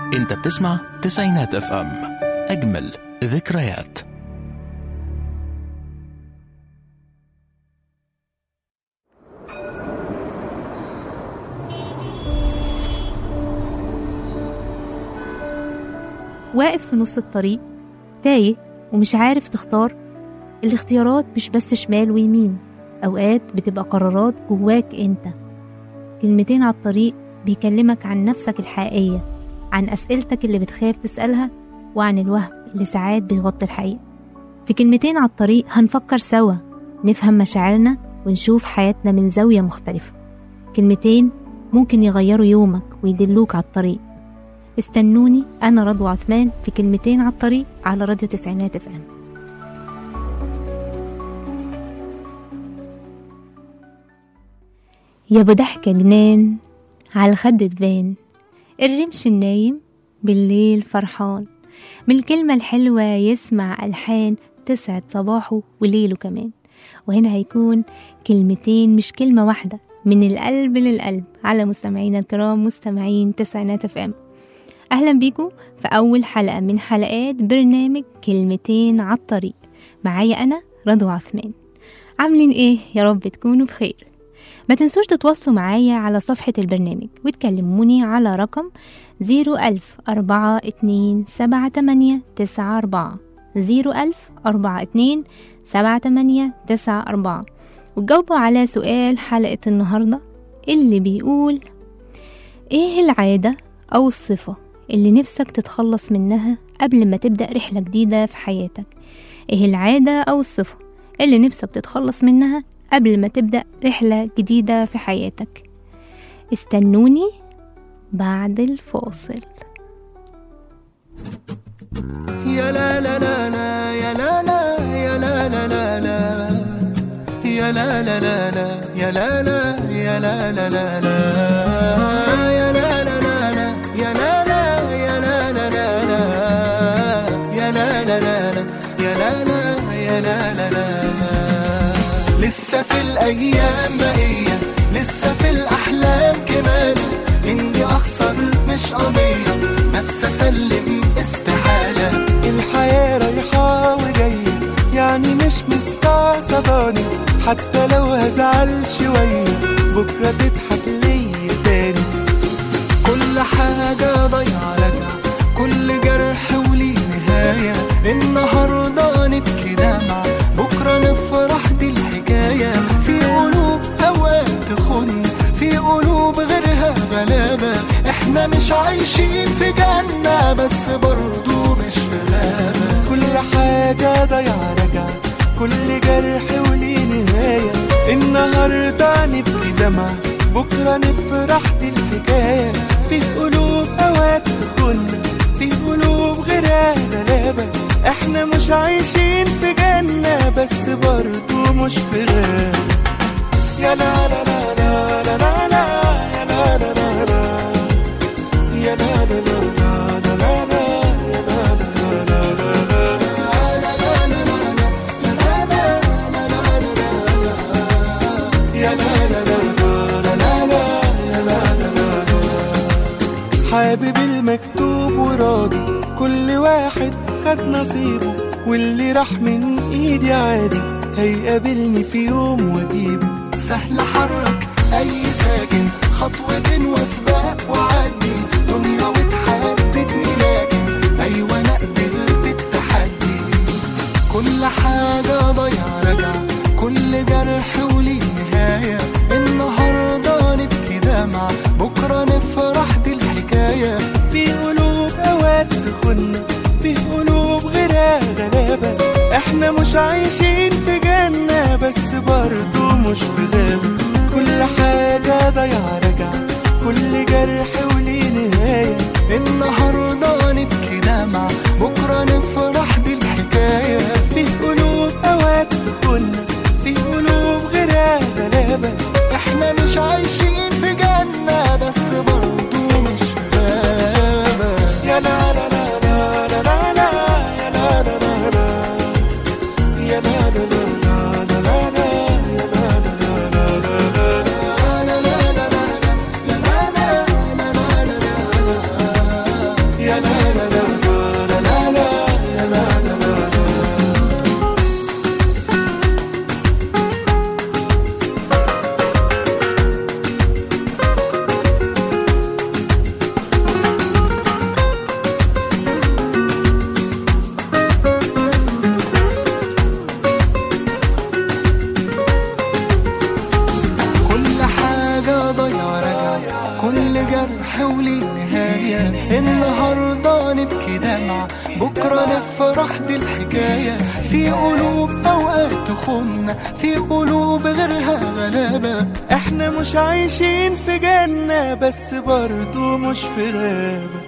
انت بتسمع تسعينات اف ام اجمل ذكريات واقف في نص الطريق تايه ومش عارف تختار الاختيارات مش بس شمال ويمين أوقات بتبقى قرارات جواك أنت كلمتين على الطريق بيكلمك عن نفسك الحقيقية عن أسئلتك اللي بتخاف تسألها وعن الوهم اللي ساعات بيغطي الحقيقة في كلمتين على الطريق هنفكر سوا نفهم مشاعرنا ونشوف حياتنا من زاوية مختلفة كلمتين ممكن يغيروا يومك ويدلوك على الطريق استنوني أنا رضوى عثمان في كلمتين على الطريق على راديو تسعينات اف ام يا ابو ضحكة جنان على الخد تبان الرمش النايم بالليل فرحان من الكلمة الحلوة يسمع ألحان تسعد صباحه وليله كمان وهنا هيكون كلمتين مش كلمة واحدة من القلب للقلب على مستمعينا الكرام مستمعين تسعينات اف ام أهلا بيكم في أول حلقة من حلقات برنامج كلمتين على الطريق معايا أنا رضوى عثمان عاملين إيه يا رب تكونوا بخير ما تنسوش تتواصلوا معايا على صفحة البرنامج وتكلموني على رقم زيرو ألف أربعة اتنين سبعة تمانية تسعة أربعة زيرو ألف أربعة اتنين سبعة تمانية تسعة أربعة وتجاوبوا على سؤال حلقة النهاردة اللي بيقول إيه العادة أو الصفة اللي نفسك تتخلص منها قبل ما تبدأ رحلة جديدة في حياتك إيه العادة أو الصفة اللي نفسك تتخلص منها قبل ما تبدأ رحلة جديدة في حياتك استنوني بعد الفاصل يا لا لا لا لا يا لا لا يا لا لا لا لا يا لا لا لا لا يا لا لا يا لا لا لا لا يا لا لا لا لا يا لا لا يا لا لا لا لا يا لا لا لا لا يا لا لا يا لا لا لا لا لسه في الايام بقيه لسه في الاحلام كمان اني اخسر مش قضيه بس اسلم استحاله الحياة رايحة وجاية يعني مش مستعصباني حتى لو هزعل شوية بكرة تضحك ليا تاني كل حاجة ضايعة راجعة كل جرح وليه نهاية النهاردة نبكي دمعة بكرة نفرح دي الحكاية في قلوب أوقات تخن في قلوب غيرها غلابة احنا مش عايشين في جنة بس برضو مش في غابة كل حاجة ضايعة راجعة كل جرح وليه نهاية النهاردة نبكي دمعة بكرة نفرح دي الحكاية في قلوب أوقات تخن في قلوب غيرها غلابة احنا مش عايشين في جنة بس برضو مش في غابة يا لا لا لا لا لا لا لا يا لا لا لا لا يا لا لا لا لا لا لا لا يا لا لا لا لا لا يا لا لا لا لا لا لا يا لا لا لا لا حابب المكتوب وراضي كل واحد خد نصيبه واللي راح من ايدي عادي هيقابلني في يوم واجيبه سهل حرك أي ساكن خطوة وسباق وعدي دنيا وتحددني لكن أيوة أنا قبلت التحدي كل حاجة ضايعة راجعة كل جرح وليه نهاية النهاردة نبكي دمعة بكرة نفرح دي الحكاية في قلوب اوقات تخن في قلوب غيرها غلابة احنا مش عايشين في جنة بس برضو مش في غابة كل حاجة ضايعة راجعة كل جرح وليه نهاية النهاردة نبكي دمعة بكرة نفرح دي الحكاية في قلوب اوقات تخن في قلوب غيرها غلابة احنا مش عايشين في جنة بس برضو مش في غابة يا لا لا لا لا لا لا لا يا لا لا لا لا يا لا لا لا لا لا لا يا لا لا لا لا لا جرح وليه نهاية النهاردة نبكي دمع بكرة نفرح دي الحكاية في قلوب أوقات تخن في قلوب غيرها غلابة احنا مش عايشين في جنة بس برضو مش في غابة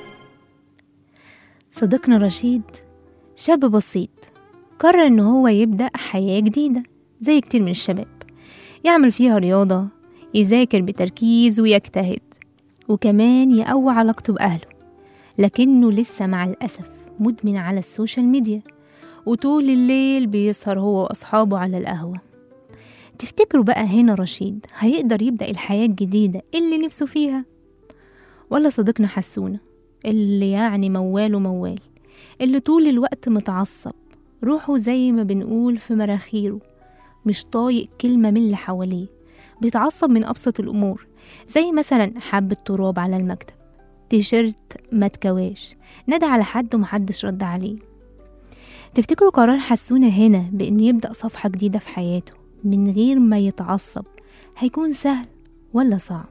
صديقنا رشيد شاب بسيط قرر إن هو يبدأ حياة جديدة زي كتير من الشباب يعمل فيها رياضة يذاكر بتركيز ويجتهد وكمان يقوي علاقته بأهله لكنه لسه مع الأسف مدمن على السوشيال ميديا وطول الليل بيسهر هو وأصحابه على القهوة تفتكروا بقى هنا رشيد هيقدر يبدأ الحياة الجديدة اللي نفسه فيها ولا صديقنا حسونة اللي يعني موال وموال اللي طول الوقت متعصب روحه زي ما بنقول في مراخيره مش طايق كلمة من اللي حواليه بيتعصب من أبسط الأمور زي مثلا حبة تراب على المكتب تيشيرت ما تكواش نادى على حد ومحدش رد عليه تفتكروا قرار حسونة هنا بإنه يبدأ صفحة جديدة في حياته من غير ما يتعصب هيكون سهل ولا صعب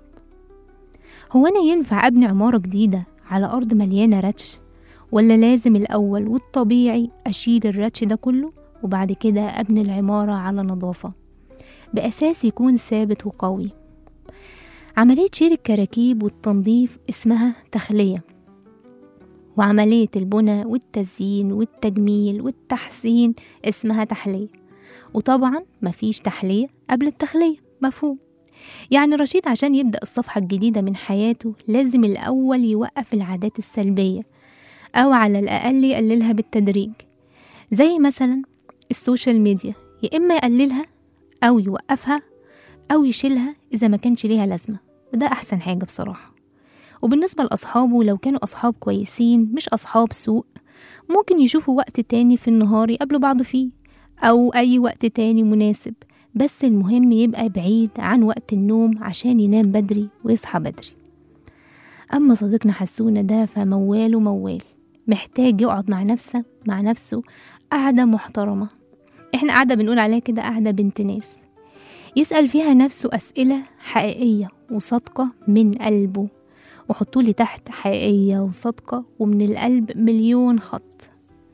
هو أنا ينفع أبني عمارة جديدة على أرض مليانة رتش ولا لازم الأول والطبيعي أشيل الرتش ده كله وبعد كده أبني العمارة على نظافة بأساس يكون ثابت وقوي عملية شيل الكراكيب والتنظيف اسمها تخلية وعملية البنى والتزيين والتجميل والتحسين اسمها تحلية وطبعا مفيش تحلية قبل التخلية مفهوم يعني رشيد عشان يبدأ الصفحة الجديدة من حياته لازم الأول يوقف العادات السلبية أو على الأقل يقللها بالتدريج زي مثلا السوشيال ميديا يا إما يقللها أو يوقفها أو يشيلها إذا ما كانش ليها لازمة وده أحسن حاجة بصراحة وبالنسبة لأصحابه لو كانوا أصحاب كويسين مش أصحاب سوء ممكن يشوفوا وقت تاني في النهار يقابلوا بعض فيه أو أي وقت تاني مناسب بس المهم يبقى بعيد عن وقت النوم عشان ينام بدري ويصحى بدري أما صديقنا حسونة ده فموال وموال محتاج يقعد مع نفسه مع نفسه قعدة محترمة احنا قاعدة بنقول عليها كده قاعدة بنت ناس يسأل فيها نفسه أسئلة حقيقية وصادقة من قلبه وحطولي تحت حقيقية وصادقة ومن القلب مليون خط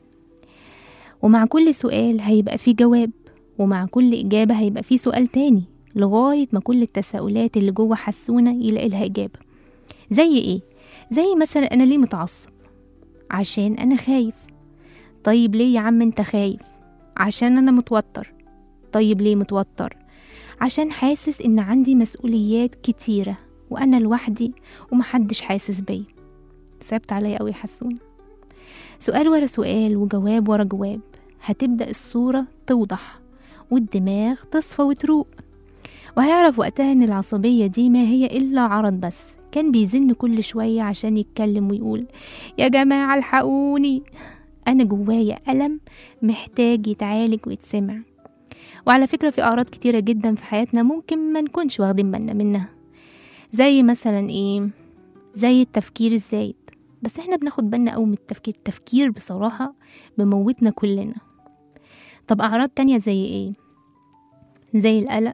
ومع كل سؤال هيبقى فيه جواب ومع كل إجابة هيبقى فيه سؤال تاني لغاية ما كل التساؤلات اللي جوه حسونة يلاقي لها إجابة زي إيه؟ زي مثلا أنا ليه متعصب؟ عشان أنا خايف طيب ليه يا عم أنت خايف؟ عشان أنا متوتر طيب ليه متوتر؟ عشان حاسس إن عندي مسؤوليات كتيرة وأنا لوحدي ومحدش حاسس بيا صعبت عليا أوي حسون سؤال ورا سؤال وجواب ورا جواب هتبدأ الصورة توضح والدماغ تصفى وتروق وهيعرف وقتها إن العصبية دي ما هي إلا عرض بس كان بيزن كل شوية عشان يتكلم ويقول يا جماعة الحقوني أنا جوايا ألم محتاج يتعالج ويتسمع وعلى فكرة في أعراض كتيرة جدا في حياتنا ممكن ما نكونش واخدين بالنا منها زي مثلا إيه زي التفكير الزايد بس احنا بناخد بالنا أوي من التفكير التفكير بصراحة بموتنا كلنا طب أعراض تانية زي إيه زي القلق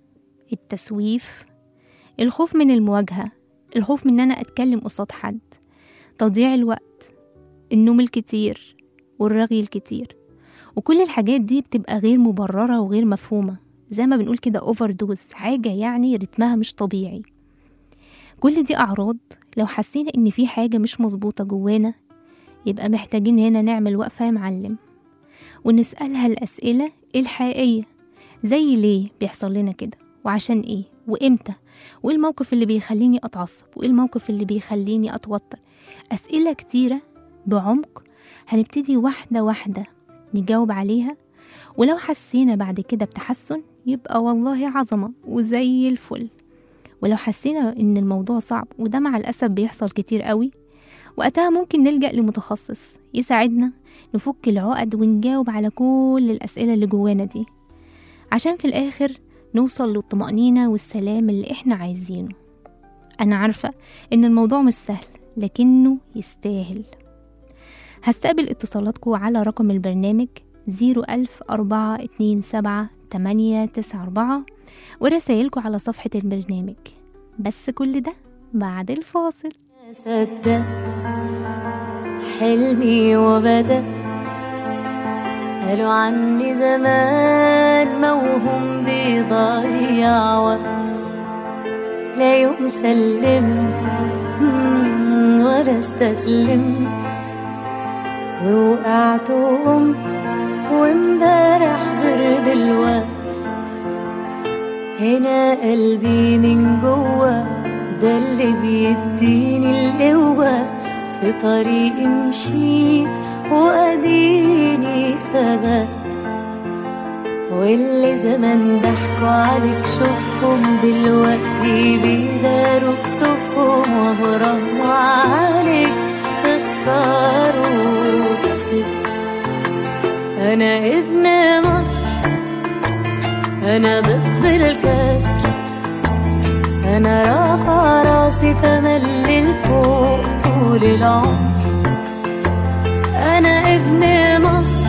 التسويف الخوف من المواجهة الخوف من ان انا اتكلم قصاد حد تضييع الوقت النوم الكتير والرغي الكتير وكل الحاجات دي بتبقى غير مبررة وغير مفهومة زي ما بنقول كده اوفر دوز حاجة يعني رتمها مش طبيعي كل دي أعراض لو حسينا إن في حاجة مش مظبوطة جوانا يبقى محتاجين هنا نعمل وقفة يا معلم ونسألها الأسئلة الحقيقية زي ليه بيحصل لنا كده وعشان إيه وإمتى وإيه الموقف اللي بيخليني أتعصب وإيه الموقف اللي بيخليني أتوتر أسئلة كتيرة بعمق هنبتدي واحدة واحدة نجاوب عليها ولو حسينا بعد كده بتحسن يبقى والله عظمة وزي الفل ولو حسينا ان الموضوع صعب وده مع الأسف بيحصل كتير قوي وقتها ممكن نلجأ لمتخصص يساعدنا نفك العقد ونجاوب على كل الأسئلة اللي جوانا دي عشان في الآخر نوصل للطمأنينة والسلام اللي احنا عايزينه أنا عارفة إن الموضوع مش سهل لكنه يستاهل هستقبل اتصالاتكم على رقم البرنامج زيرو ألف أربعة اتنين سبعة تمانية تسعة أربعة ورسايلكم على صفحة البرنامج بس كل ده بعد الفاصل صدقت حلمي وبدأ قالوا عني زمان موهوم بيضيع وقت لا يوم سلمت مم، ولا استسلمت ووقعت وقمت وامبارح غير دلوقت هنا قلبي من جوه ده اللي بيديني القوة في طريقي مشيت وأديني ثبت واللي زمان ضحكوا عليك شوفهم دلوقتي بيداروا كسوفهم وبرهنوا عليك تخسروا وكسبت أنا ابن مصر أنا ضد الكسر أنا رافع راسي تملي لفوق طول العمر أنا ابن مصر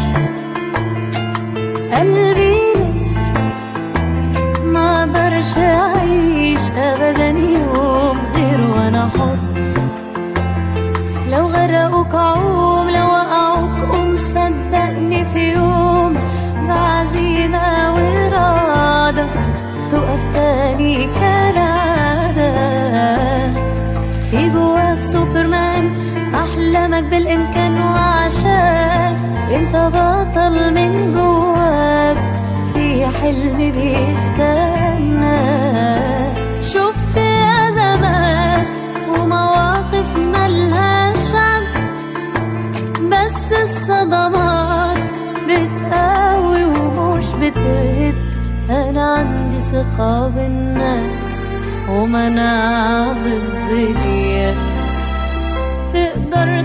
قلبي نسر ما اقدرش أعيش أبدا يوم غير وأنا حر لو غرقوك عوم لو وقعوك قوم صدقني في يوم بعزيمة وإرادة تقف تاني كالعادة في جواك سوبرمان أحلامك بالإمكان وعشان انت بطل من جواك في حلم بيستنى شفت أزمات ومواقف ملهاش عد بس الصدمات بتقوي ومش بتهد انا عندي ثقة بالنفس ومناعة ضد اليأس تقدر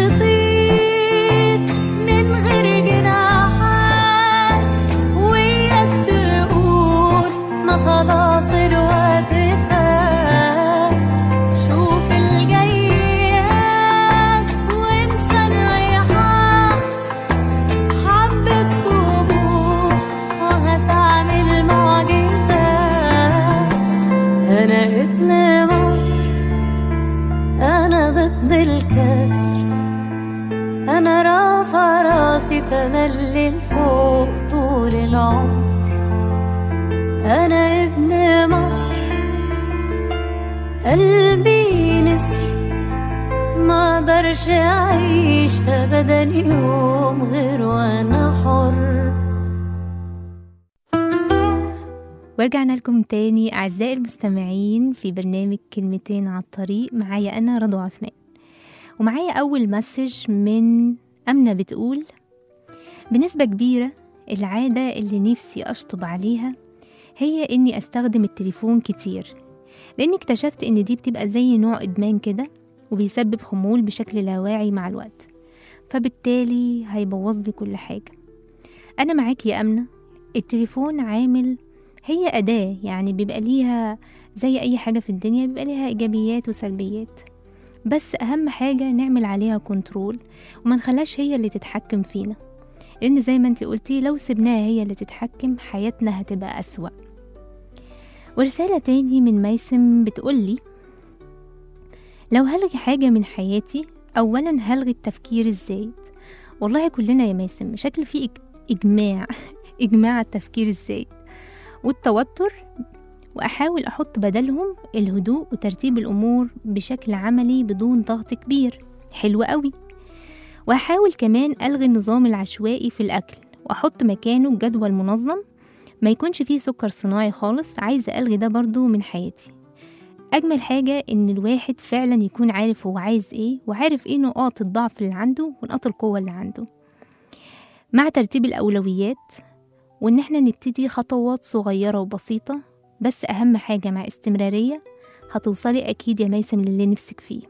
تطير من غير جناحات وياك تقول ما خلاص الوقت فات شوف الجيات وانسى الريحان حبة طموح وهتعمل معجزات أنا ابن مصر أنا ضد الكسر أنا رافع راسي تملي لفوق طول العمر أنا ابن مصر قلبي نسر ما اقدرش اعيش ابدا يوم غير وانا حر ورجعنا لكم تاني أعزائي المستمعين في برنامج كلمتين على الطريق معايا أنا رضوى عثمان ومعايا أول مسج من أمنة بتقول بنسبة كبيرة العادة اللي نفسي أشطب عليها هي إني أستخدم التليفون كتير لأني اكتشفت إن دي بتبقى زي نوع إدمان كده وبيسبب خمول بشكل لا واعي مع الوقت فبالتالي هيبوظ لي كل حاجة أنا معاك يا أمنة التليفون عامل هي أداة يعني بيبقى ليها زي أي حاجة في الدنيا بيبقى ليها إيجابيات وسلبيات بس أهم حاجة نعمل عليها كنترول وما نخليهاش هي اللي تتحكم فينا لأن زي ما انتي قلتي لو سبناها هي اللي تتحكم حياتنا هتبقى أسوأ ورسالة تاني من ميسم بتقولي لو هلغي حاجة من حياتي أولا هلغي التفكير الزايد والله كلنا يا ميسم شكل في إج- إجماع إجماع على التفكير الزايد والتوتر وأحاول أحط بدلهم الهدوء وترتيب الأمور بشكل عملي بدون ضغط كبير حلو قوي وأحاول كمان ألغي النظام العشوائي في الأكل وأحط مكانه جدول منظم ما يكونش فيه سكر صناعي خالص عايزة ألغي ده برضو من حياتي أجمل حاجة إن الواحد فعلا يكون عارف هو عايز إيه وعارف إيه نقاط الضعف اللي عنده ونقاط القوة اللي عنده مع ترتيب الأولويات وإن إحنا نبتدي خطوات صغيرة وبسيطة بس أهم حاجة مع استمرارية هتوصلي أكيد يا ميسم للي نفسك فيه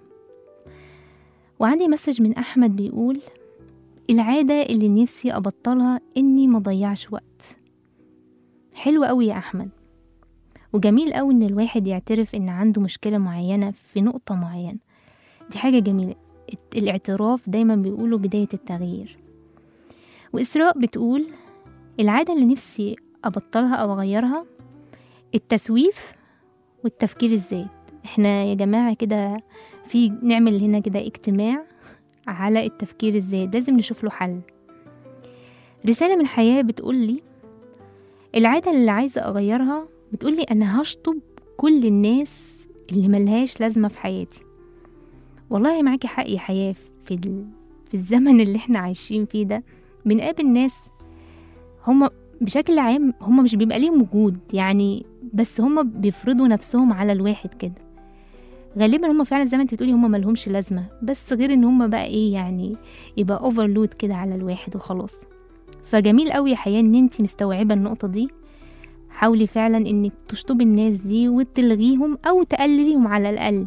وعندي مسج من أحمد بيقول العادة اللي نفسي أبطلها إني مضيعش وقت حلو أوي يا أحمد وجميل أوي إن الواحد يعترف إن عنده مشكلة معينة في نقطة معينة دي حاجة جميلة الاعتراف دايما بيقولوا بداية التغيير وإسراء بتقول العادة اللي نفسي أبطلها أو أغيرها التسويف والتفكير الزايد احنا يا جماعة كده في نعمل هنا كده اجتماع على التفكير الزايد لازم نشوف له حل رسالة من حياة بتقولي العادة اللي عايزة أغيرها بتقولي أنا هشطب كل الناس اللي ملهاش لازمة في حياتي والله معاكي حق يا حياة في, ال... في الزمن اللي احنا عايشين فيه ده بنقابل ناس هما بشكل عام هما مش بيبقى ليهم وجود يعني بس هما بيفرضوا نفسهم على الواحد كده غالبا هما فعلا زي ما انت بتقولي هما ملهمش لازمة بس غير ان هما بقى ايه يعني يبقى اوفرلود كده على الواحد وخلاص فجميل قوي يا حياة ان انت مستوعبة النقطة دي حاولي فعلا انك تشطبي الناس دي وتلغيهم او تقلليهم على الاقل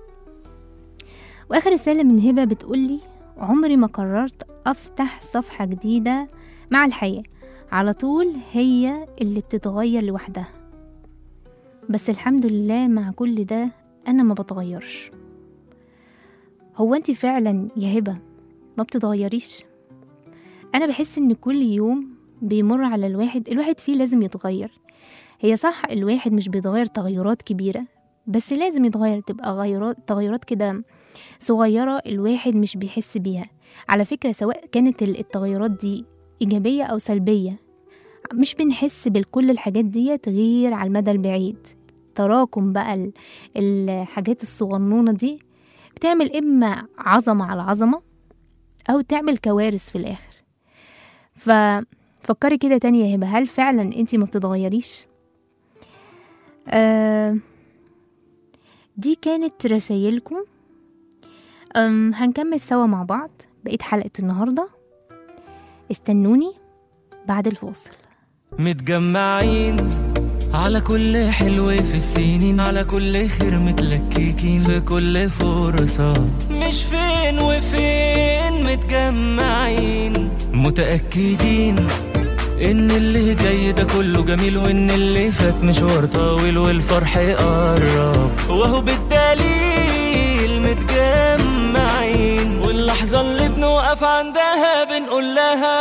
واخر رسالة من هبة بتقولي عمري ما قررت افتح صفحة جديدة مع الحياة على طول هي اللي بتتغير لوحدها بس الحمد لله مع كل ده انا ما بتغيرش هو انت فعلا يا هبة ما بتتغيريش انا بحس ان كل يوم بيمر على الواحد الواحد فيه لازم يتغير هي صح الواحد مش بيتغير تغيرات كبيرة بس لازم يتغير تبقى غيرات تغيرات كده صغيرة الواحد مش بيحس بيها على فكرة سواء كانت ال- التغيرات دي إيجابية أو سلبية مش بنحس بكل الحاجات ديت غير على المدى البعيد تراكم بقى ال- الحاجات الصغنونة دي بتعمل إما عظمة على عظمة أو تعمل كوارث في الآخر ففكري كده تاني يا هبة هل فعلا انتي ما بتتغيريش آه دي كانت رسايلكم أم هنكمل سوا مع بعض بقيت حلقة النهاردة استنوني بعد الفاصل متجمعين على كل حلو في السنين على كل خير متلككين في كل فرصة مش فين وفين متجمعين متأكدين ان اللي جاي ده كله جميل وان اللي فات مشوار طويل والفرح قرب وهو بالدليل متجمعين واللحظة اللي بنوقف عندها بنقول لها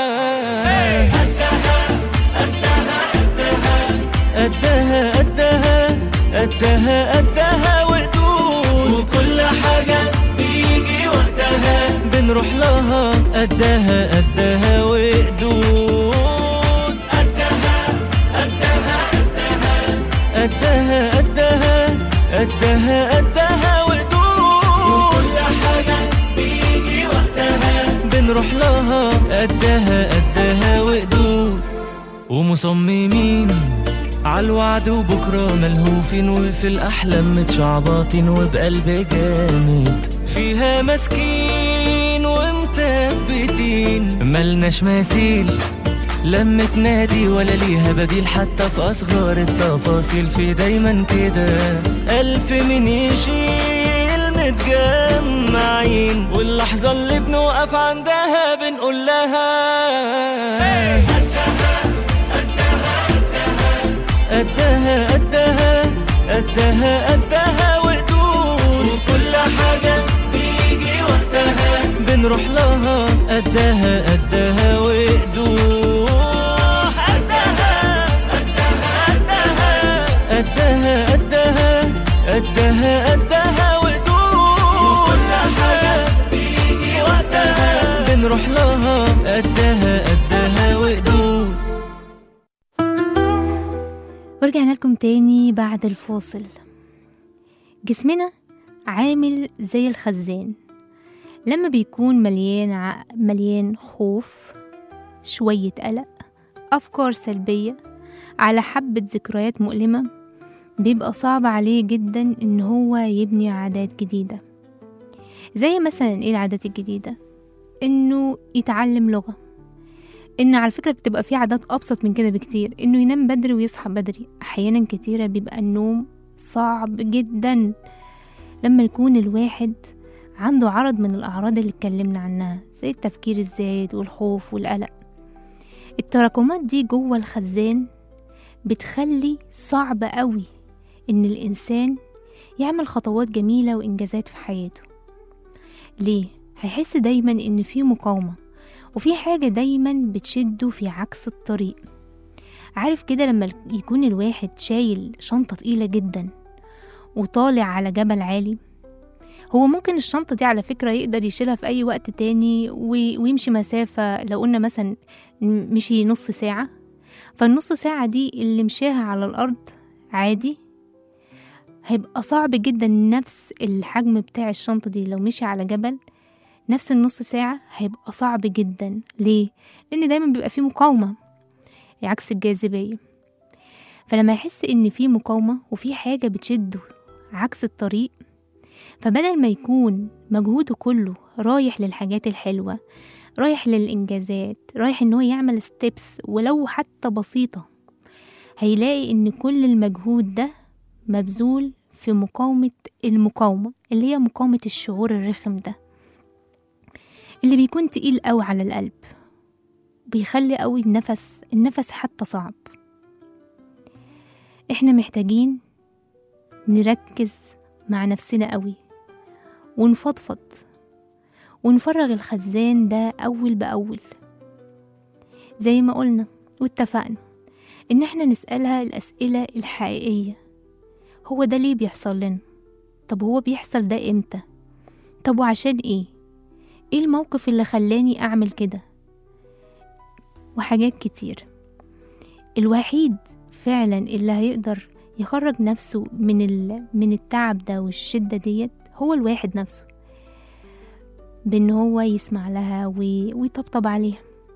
قدها قدها قدها قدها وقدود وكل حاجة بيجي وقتها بنروح لها قدها قدها وقدود قدها قدها قدها قدها قدها قدها وقدود وكل حاجة بيجي وقتها بنروح لها قدها قدها وقدود ومصممين عالوعد وبكرة ملهوفين وفي الأحلام متشعبطين وبقلب جامد فيها ماسكين ومثبتين ملناش مثيل لما تنادي ولا ليها بديل حتى في أصغر التفاصيل في دايما كده ألف من يشيل متجمعين واللحظة اللي بنوقف عندها بنقول لها قدها قدها قدها قدها وقدود وكل حاجة بيجي وقتها بنروح لها قدها قدها وقدود قدها قدها قدها قدها قدها قدها قدها وقدود وكل حاجة بيجي وقتها بنروح لها قدها قدها وقدود ورجعنا لكم تاني بعد الفاصل جسمنا عامل زي الخزان لما بيكون مليان ع... مليان خوف شوية قلق أفكار سلبية على حبة ذكريات مؤلمة بيبقى صعب عليه جدا إن هو يبني عادات جديدة زي مثلا إيه العادات الجديدة إنه يتعلم لغة ان على فكره بتبقى في عادات ابسط من كده بكتير انه ينام بدري ويصحى بدري احيانا كتيره بيبقى النوم صعب جدا لما يكون الواحد عنده عرض من الاعراض اللي اتكلمنا عنها زي التفكير الزايد والخوف والقلق التراكمات دي جوه الخزان بتخلي صعب قوي ان الانسان يعمل خطوات جميله وانجازات في حياته ليه هيحس دايما ان في مقاومه وفي حاجة دايما بتشده في عكس الطريق عارف كده لما يكون الواحد شايل شنطة تقيلة جدا وطالع على جبل عالي هو ممكن الشنطة دي على فكرة يقدر يشيلها في أي وقت تاني وي- ويمشي مسافة لو قلنا مثلا مشي نص ساعة فالنص ساعة دي اللي مشاها على الأرض عادي هيبقى صعب جدا نفس الحجم بتاع الشنطة دي لو مشي على جبل نفس النص ساعة هيبقى صعب جدا ليه؟ لأن دايما بيبقى فيه مقاومة عكس الجاذبية فلما يحس إن في مقاومة وفي حاجة بتشده عكس الطريق فبدل ما يكون مجهوده كله رايح للحاجات الحلوة رايح للإنجازات رايح إن هو يعمل ستيبس ولو حتى بسيطة هيلاقي إن كل المجهود ده مبذول في مقاومة المقاومة اللي هي مقاومة الشعور الرخم ده اللي بيكون تقيل قوي على القلب بيخلي قوي النفس النفس حتى صعب احنا محتاجين نركز مع نفسنا قوي ونفضفض ونفرغ الخزان ده أول بأول زي ما قلنا واتفقنا إن احنا نسألها الأسئلة الحقيقية هو ده ليه بيحصل لنا طب هو بيحصل ده امتى طب وعشان ايه ايه الموقف اللي خلاني اعمل كده وحاجات كتير الوحيد فعلا اللي هيقدر يخرج نفسه من ال... من التعب ده والشدة ديت هو الواحد نفسه بان هو يسمع لها وي... ويطبطب عليها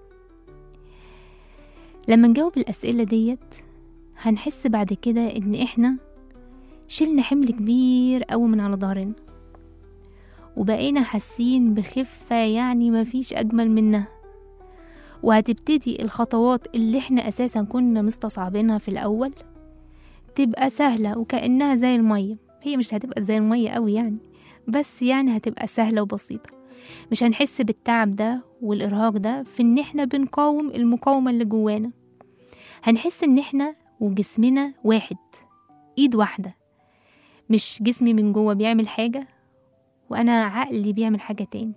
لما نجاوب الأسئلة ديت هنحس بعد كده ان احنا شلنا حمل كبير قوي من على ظهرنا وبقينا حاسين بخفة يعني مفيش أجمل منها وهتبتدي الخطوات اللي احنا أساسا كنا مستصعبينها في الأول تبقى سهلة وكأنها زي المية هي مش هتبقى زي المية قوي يعني بس يعني هتبقى سهلة وبسيطة مش هنحس بالتعب ده والإرهاق ده في إن احنا بنقاوم المقاومة اللي جوانا هنحس إن احنا وجسمنا واحد إيد واحدة مش جسمي من جوه بيعمل حاجة وأنا عقلي بيعمل حاجة تاني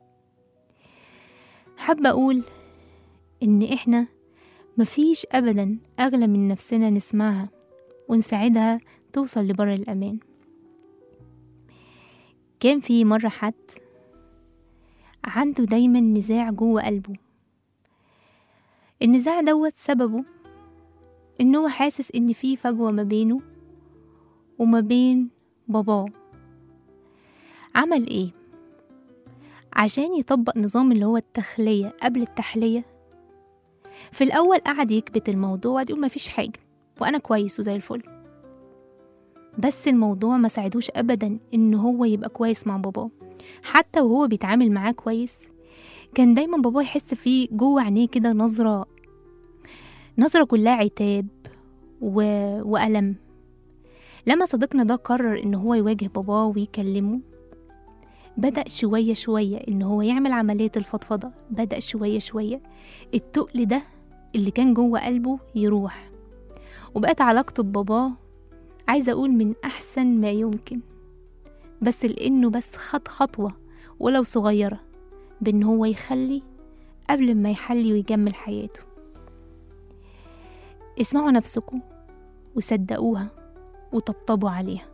حابة أقول إن إحنا مفيش أبدا أغلى من نفسنا نسمعها ونساعدها توصل لبر الأمان كان في مرة حد عنده دايما نزاع جوه قلبه النزاع دوت سببه إن هو حاسس إن في فجوة ما بينه وما بين باباه عمل ايه عشان يطبق نظام اللي هو التخلية قبل التحلية في الأول قعد يكبت الموضوع وقعد يقول مفيش حاجة وأنا كويس وزي الفل بس الموضوع ما ساعدوش أبدا إن هو يبقى كويس مع باباه حتى وهو بيتعامل معاه كويس كان دايما باباه يحس فيه جوه عينيه كده نظرة نظرة كلها عتاب و... وألم لما صديقنا ده قرر إن هو يواجه باباه ويكلمه بدأ شوية شوية إن هو يعمل عملية الفضفضة بدأ شوية شوية التقل ده اللي كان جوه قلبه يروح وبقت علاقته بباباه عايزة أقول من أحسن ما يمكن بس لأنه بس خد خطوة ولو صغيرة بإن هو يخلي قبل ما يحلي ويجمل حياته اسمعوا نفسكم وصدقوها وطبطبوا عليها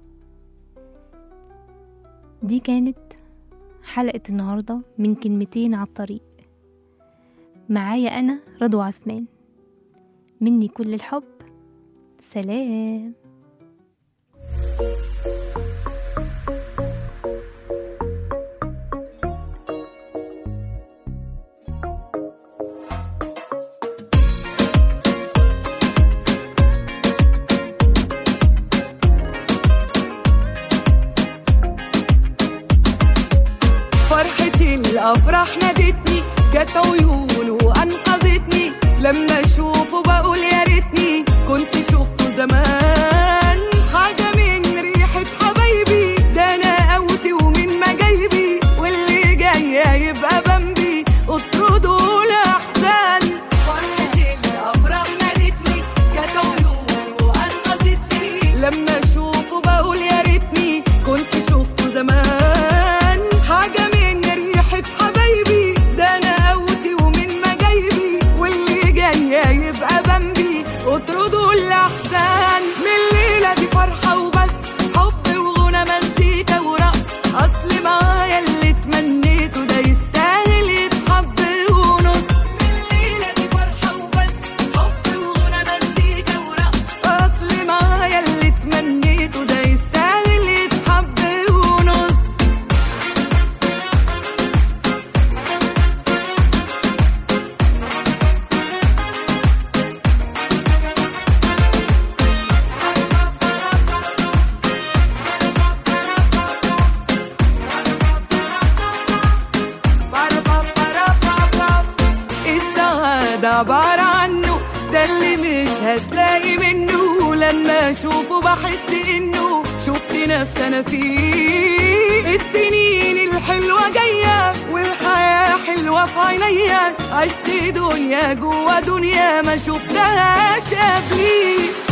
دي كانت حلقة النهاردة من كلمتين على الطريق معايا أنا رضوى عثمان مني كل الحب سلام فرحتي الافراح نادتني جت عيونه وانقذتني لما اشوفه بقول يا ريتني كنت شفته زمان حاجه من ريحه حبايبي ده انا قوتي ومن مجايبي واللي جاي يبقى بمبي اطردوا الاحزان فرحتي الافراح نادتني جت عيونه وانقذتني لما اشوفه بقول يا ريتني كنت شفته زمان حاجه من ريحه حبايبي ده انا قوتي ومن مجايبي واللي جاي يبقى عبارة عنه ده اللي مش هتلاقي منه لما اشوفه بحس انه شفت نفسي انا فيه السنين الحلوة جاية والحياة حلوة في عينيا عشت دنيا جوا دنيا ما شفتهاش قبلي